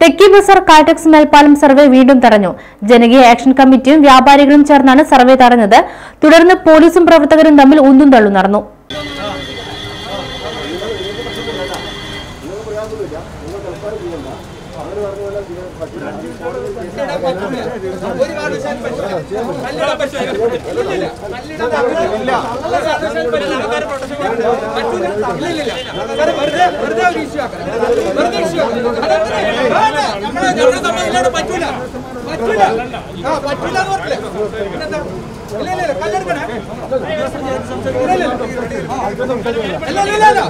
തെക്കി ബസാർ കാറ്റക്സ് മേൽപ്പാലം സർവേ വീണ്ടും തടഞ്ഞു ജനകീയ ആക്ഷൻ കമ്മിറ്റിയും വ്യാപാരികളും ചേർന്നാണ് സർവേ തടഞ്ഞത് തുടർന്ന് പോലീസും പ്രവർത്തകരും തമ്മിൽ ഉന്തും തള്ളും നടന്നു പറ്റൂല പറ്റൂല ആ പറ്റൂല എന്ന് പറഞ്ഞില്ലേ പിന്നെന്താ ഇല്ല ഇല്ല ഇല്ല കല്ലെടുക്കണേ ഇല്ല ഇല്ല ഇല്ല ഇല്ല ഇല്ല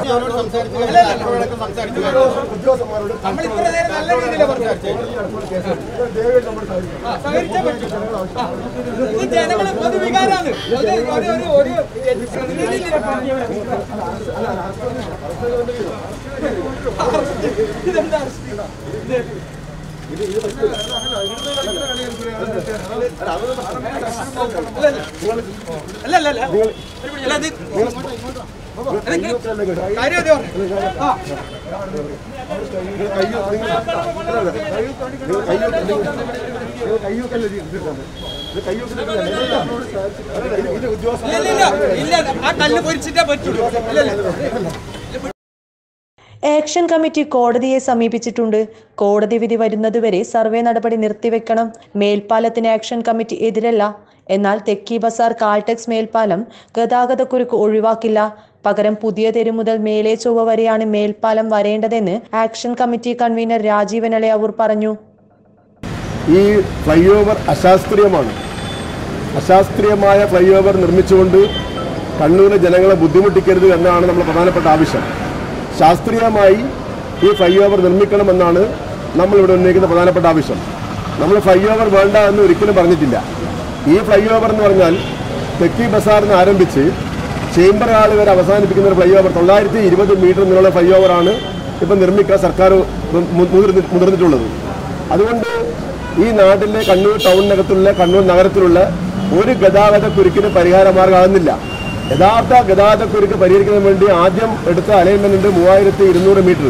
നമ്മൾ ഇത്ര നേരം നല്ല രീതിയിലാണ് സംസാരിച്ചത് ആ, സഹകരിച്ചേ പറ്റൂ. ആ, ഇത് ജനങ്ങളെ പൊതുവികാരാണ് ഒരു ഒരു ഒരു ഒരു പ്രതിനിധിയില്ല. ഇതെന്താ അല്ല അല്ല അല്ല അല്ല ഇത് കാര്യം അതേ പറഞ്ഞു ആ ഇല്ല ഇല്ല ഇല്ല ഇല്ല ആ കല്ല് പൊരിച്ചിട്ടേ പറ്റുള്ളൂ ഇല്ല ഇല്ല ആക്ഷൻ കമ്മിറ്റി കോടതിയെ സമീപിച്ചിട്ടുണ്ട് കോടതി വിധി വരുന്നതുവരെ സർവേ നടപടി നിർത്തിവെക്കണം മേൽപ്പാലത്തിന് ആക്ഷൻ കമ്മിറ്റി എതിരല്ല എന്നാൽ തെക്കി ബസാർ കാൾടെക്സ് മേൽപ്പാലം ഗതാഗതക്കുരുക്ക് ഒഴിവാക്കില്ല പകരം പുതിയ തെരു മുതൽ മേലെ ചൊവ്വ വരെയാണ് മേൽപ്പാലം വരേണ്ടതെന്ന് action committee convener Rajeevan Alayavur പറഞ്ഞു ഈ ഫ്ലൈ ഓവർ അശാസ്ത്രീയമാണ് അശാസ്ത്രീയമായ ഫ്ലൈ ഓവർ നിർമ്മിച്ചുകൊണ്ട് കണ്ണൂരിലെ ജനങ്ങളെ ബുദ്ധിമുട്ടിക്കരുത് എന്നാണ് നമ്മൾ പ്രധാനപ്പെട്ട ആവശ്യം ശാസ്ത്രീയമായി ഈ ഫ്ലൈ ഓവർ നിർമ്മിക്കണമെന്നാണ് നമ്മൾ ഇവിടെ ഉന്നയിക്കുന്ന പ്രധാനപ്പെട്ട ആവശ്യം നമ്മൾ ഫ്ലൈ ഓവർ വേണ്ട എന്ന് ഒരിക്കലും പറഞ്ഞിട്ടില്ല ഈ ഫ്ലൈ ഓവർ എന്ന് പറഞ്ഞാൽ തെക്കി ബസാറിൽ നിന്ന് ആരംഭിച്ച് ചേംബർ ഹാൾ വരെ അവസാനിപ്പിക്കുന്ന ഒരു ഫ്ലൈ ഓവർ തൊള്ളായിരത്തി ഇരുപത് മീറ്റർ നീളമുള്ള ഫ്ലൈ ഓവറാണ് ഇപ്പം നിർമ്മിക്കാൻ സർക്കാർ മു- മുതിർന്നി- മുതിർന്നിട്ടുള്ളത് അതുകൊണ്ട് ഈ നാട്ടിലെ കണ്ണൂർ ടൗണിനകത്തുള്ള കണ്ണൂർ നഗരത്തിലുള്ള ഒരു ഗതാഗത കുരുക്കിന് പരിഹാരമാർഗമാകുന്നില്ല യഥാർത്ഥ ഗതാഗത കുരുക്ക് പരിഹരിക്കുന്നതിന് വേണ്ടി ആദ്യം എടുത്ത അലൈൻമെന്റ് ഉണ്ട് മൂവായിരത്തി ഇരുന്നൂറ് മീറ്റർ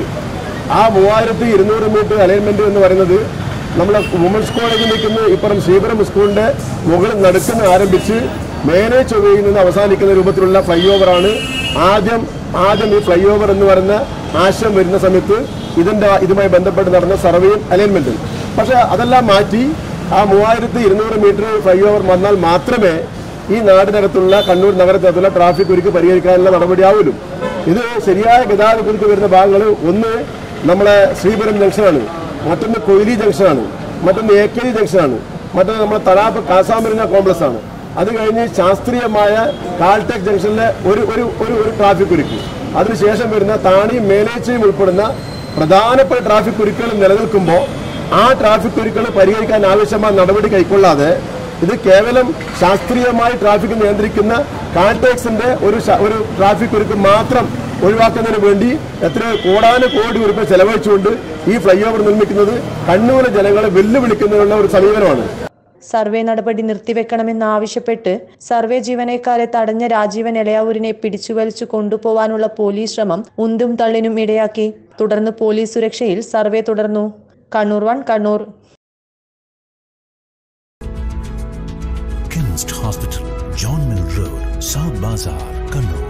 ആ മൂവായിരത്തി ഇരുന്നൂറ് മീറ്റർ അലൈൻമെന്റ് എന്ന് പറയുന്നത് നമ്മളെ വുമൻസ് കോളേജിൽ നിൽക്കുന്ന ഇപ്പുറം ശ്രീപുരം സ്കൂളിന്റെ മുകളിൽ നടുക്കുന്ന ആരംഭിച്ച് മേലെ ചൊവ്വയിൽ നിന്ന് അവസാനിക്കുന്ന രൂപത്തിലുള്ള ഫ്ലൈ ഓവറാണ് ആദ്യം ആദ്യം ഈ ഫ്ലൈ ഓവർ എന്ന് പറയുന്ന ആശയം വരുന്ന സമയത്ത് ഇതിന്റെ ഇതുമായി ബന്ധപ്പെട്ട് നടന്ന സർവേയും അലൈൻമെന്റും പക്ഷെ അതെല്ലാം മാറ്റി ആ മൂവായിരത്തി ഇരുന്നൂറ് മീറ്റർ ഫ്ലൈ ഓവർ വന്നാൽ മാത്രമേ ഈ നാടിനകത്തുള്ള കണ്ണൂർ നഗരത്തിനകത്തുള്ള ട്രാഫിക് കുരുക്ക് പരിഹരിക്കാനുള്ള നടപടിയാവുള്ളൂ ഇത് ശരിയായ ഗതാഗത കുരുക്ക് വരുന്ന ഭാഗങ്ങൾ ഒന്ന് നമ്മളെ ശ്രീപുരം ജംഗ്ഷനാണ് മറ്റൊന്ന് കൊയിലി ജംഗ്ഷനാണ് മറ്റൊന്ന് എ കെ ജി ജംഗ്ഷനാണ് മറ്റൊന്ന് നമ്മളെ തടാപ്പ് കാസാമരിന കോംപ്ലക്സ് ആണ് അത് കഴിഞ്ഞ് ശാസ്ത്രീയമായ കാൽടെക് ജംഗ്ഷനിലെ ഒരു ഒരു ഒരു ഒരു ട്രാഫിക് കുരുക്ക് അതിനുശേഷം വരുന്ന താണിയും മേലേച്ചയും ഉൾപ്പെടുന്ന പ്രധാനപ്പെട്ട ട്രാഫിക് കുരുക്കുകൾ നിലനിൽക്കുമ്പോൾ ആ ട്രാഫിക് കുരുക്കുകൾ പരിഹരിക്കാൻ ആവശ്യമായ നടപടി കൈക്കൊള്ളാതെ ഇത് കേവലം ശാസ്ത്രീയമായി ട്രാഫിക് നിയന്ത്രിക്കുന്ന കാൽടെക്സിന്റെ ഒരു ശ- ഒരു ട്രാഫിക് കുരുക്ക് മാത്രം ഒഴിവാക്കുന്നതിന് വേണ്ടി എത്രയോ കോടാന കോടി രൂപ ചെലവഴിച്ചുകൊണ്ട് ഈ ഫ്ലൈ ഓവർ നിർമ്മിക്കുന്നത് കണ്ണൂരിലെ ജനങ്ങളെ വെല്ലുവിളിക്കുന്നതിനുള്ള ഒരു സമീപനമാണ് സർവേ നടപടി നിർത്തിവെക്കണമെന്നാവശ്യപ്പെട്ട് സർവേ ജീവനക്കാരെ തടഞ്ഞ രാജീവൻ എളയാവൂരിനെ പിടിച്ചുവലിച്ചു കൊണ്ടുപോവാനുള്ള പോലീസ് ശ്രമം ഉന്തും തള്ളിനും ഇടയാക്കി തുടർന്ന് പോലീസ് സുരക്ഷയിൽ സർവേ തുടർന്നു Kannur one Kannur Chemist Hospital, John Mill Road, South Bazaar, Kannur.